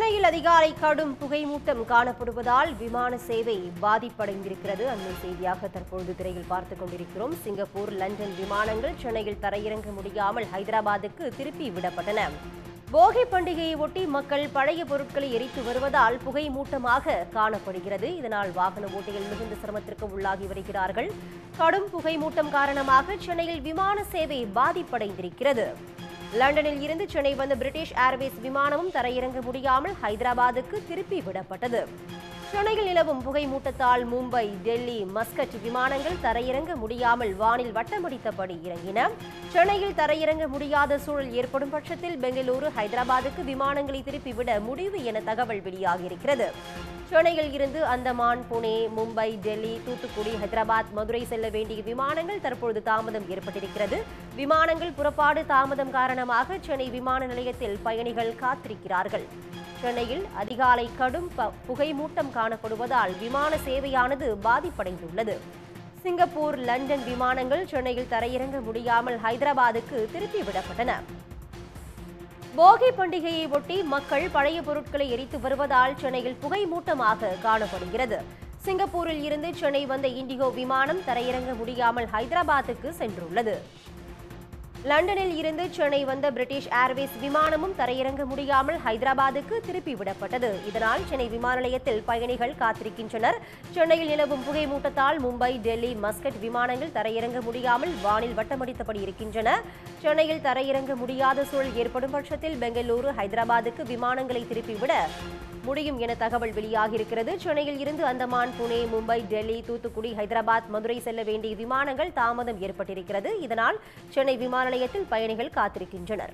சென்னையில் அதிகாலை கடும் புகைமூட்டம் காணப்படுவதால் விமான சேவை பாதிப்படைந்திருக்கிறது அண்மை செய்தியாக தற்பொழுது திரையில் பார்த்துக் கொண்டிருக்கிறோம் சிங்கப்பூர் லண்டன் விமானங்கள் சென்னையில் தரையிறங்க முடியாமல் ஹைதராபாத்துக்கு திருப்பி விடப்பட்டன போகி பண்டிகையை ஒட்டி மக்கள் பழைய பொருட்களை எரித்து வருவதால் புகை மூட்டமாக காணப்படுகிறது இதனால் வாகன ஓட்டிகள் மிகுந்த சிரமத்திற்கு உள்ளாகி வருகிறார்கள் கடும் புகை மூட்டம் காரணமாக சென்னையில் விமான சேவை பாதிப்படைந்திருக்கிறது லண்டனில் இருந்து சென்னை வந்த பிரிட்டிஷ் ஏர்வேஸ் விமானமும் தரையிறங்க முடியாமல் ஹைதராபாத்துக்கு திருப்பி விடப்பட்டது சென்னையில் நிலவும் புகை மூட்டத்தால் மும்பை டெல்லி மஸ்கட் விமானங்கள் தரையிறங்க முடியாமல் வானில் வட்டமடித்தபடி இறங்கின சென்னையில் தரையிறங்க முடியாத சூழல் ஏற்படும் பட்சத்தில் பெங்களூரு ஹைதராபாத்துக்கு விமானங்களை திருப்பிவிட முடிவு என தகவல் வெளியாகியிருக்கிறது சென்னையில் இருந்து அந்தமான் புனே மும்பை டெல்லி தூத்துக்குடி ஹைதராபாத் மதுரை செல்ல வேண்டிய விமானங்கள் தற்பொழுது தாமதம் ஏற்பட்டிருக்கிறது விமானங்கள் புறப்பாடு தாமதம் காரணமாக சென்னை விமான நிலையத்தில் பயணிகள் காத்திருக்கிறார்கள் சென்னையில் அதிகாலை கடும் ப- புகைமூட்டம் காணப்படுவதால் விமான சேவையானது பாதிப்படைந்துள்ளது சிங்கப்பூர் லண்டன் விமானங்கள் சென்னையில் தரையிறங்க முடியாமல் ஹைதராபாத்துக்கு திருப்பி விடப்பட்டன போகி பண்டிகையை ஒட்டி மக்கள் பழைய பொருட்களை எரித்து வருவதால் சென்னையில் புகை மூட்டமாக காணப்படுகிறது சிங்கப்பூரில் இருந்து சென்னை வந்த இண்டிகோ விமானம் தரையிறங்க முடியாமல் ஹைதராபாத்துக்கு சென்றுள்ளது லண்டனில் இருந்து சென்னை வந்த பிரிட்டிஷ் ஏர்வேஸ் விமானமும் தரையிறங்க முடியாமல் ஹைதராபாத்துக்கு திருப்பி விடப்பட்டது இதனால் சென்னை விமான நிலையத்தில் பயணிகள் காத்திருக்கின்றனர் சென்னையில் நிலவும் புகை மூட்டத்தால் மும்பை டெல்லி மஸ்கட் விமானங்கள் தரையிறங்க முடியாமல் வானில் வட்டமடித்தபடி இருக்கின்றன சென்னையில் தரையிறங்க முடியாத சூழல் ஏற்படும் பட்சத்தில் பெங்களூரு ஹைதராபாத்துக்கு விமானங்களை திருப்பிவிட முடியும் என தகவல் வெளியாகியிருக்கிறது சென்னையில் இருந்து அந்தமான் புனே மும்பை டெல்லி தூத்துக்குடி ஹைதராபாத் மதுரை செல்ல வேண்டிய விமானங்கள் தாமதம் ஏற்பட்டிருக்கிறது இதனால் சென்னை விமான நிலையத்தில் பயணிகள் காத்திருக்கின்றனர்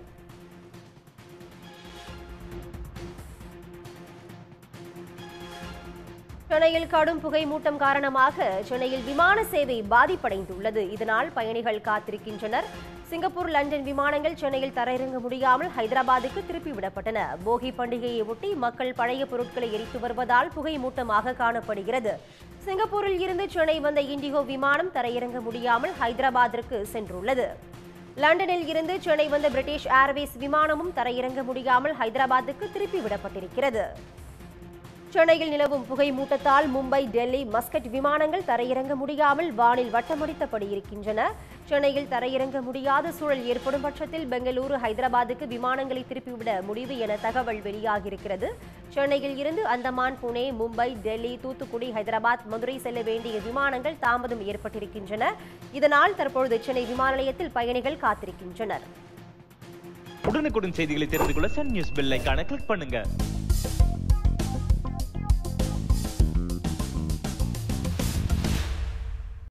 சென்னையில் கடும் புகை மூட்டம் காரணமாக சென்னையில் விமான சேவை பாதிப்படைந்துள்ளது இதனால் பயணிகள் காத்திருக்கின்றனர் சிங்கப்பூர் லண்டன் விமானங்கள் சென்னையில் தரையிறங்க முடியாமல் ஹைதராபாத்துக்கு திருப்பி விடப்பட்டன போகி பண்டிகையை ஒட்டி மக்கள் பழைய பொருட்களை எரித்து வருவதால் புகை மூட்டமாக காணப்படுகிறது சிங்கப்பூரில் இருந்து சென்னை வந்த இண்டிகோ விமானம் தரையிறங்க முடியாமல் ஹைதராபாத்திற்கு சென்றுள்ளது லண்டனில் இருந்து சென்னை வந்த பிரிட்டிஷ் ஏர்வேஸ் விமானமும் தரையிறங்க முடியாமல் ஹைதராபாத்துக்கு திருப்பி விடப்பட்டிருக்கிறது சென்னையில் நிலவும் புகை மூட்டத்தால் மும்பை டெல்லி மஸ்கட் விமானங்கள் தரையிறங்க முடியாமல் வானில் வட்டமடித்தபடி இருக்கின்றன சென்னையில் தரையிறங்க முடியாத சூழல் ஏற்படும் பட்சத்தில் பெங்களூரு ஹைதராபாத்துக்கு விமானங்களை திருப்பிவிட முடிவு என தகவல் வெளியாகியிருக்கிறது சென்னையில் இருந்து அந்தமான் புனே மும்பை டெல்லி தூத்துக்குடி ஹைதராபாத் மதுரை செல்ல வேண்டிய விமானங்கள் தாமதம் ஏற்பட்டிருக்கின்றன இதனால் தற்பொழுது சென்னை விமான நிலையத்தில் பயணிகள் காத்திருக்கின்றனர் உடனுக்குடன் செய்திகளை தெரிந்து கொள்ள சன் நியூஸ் பெல் ஐகானை கிளிக் பண்ணுங்க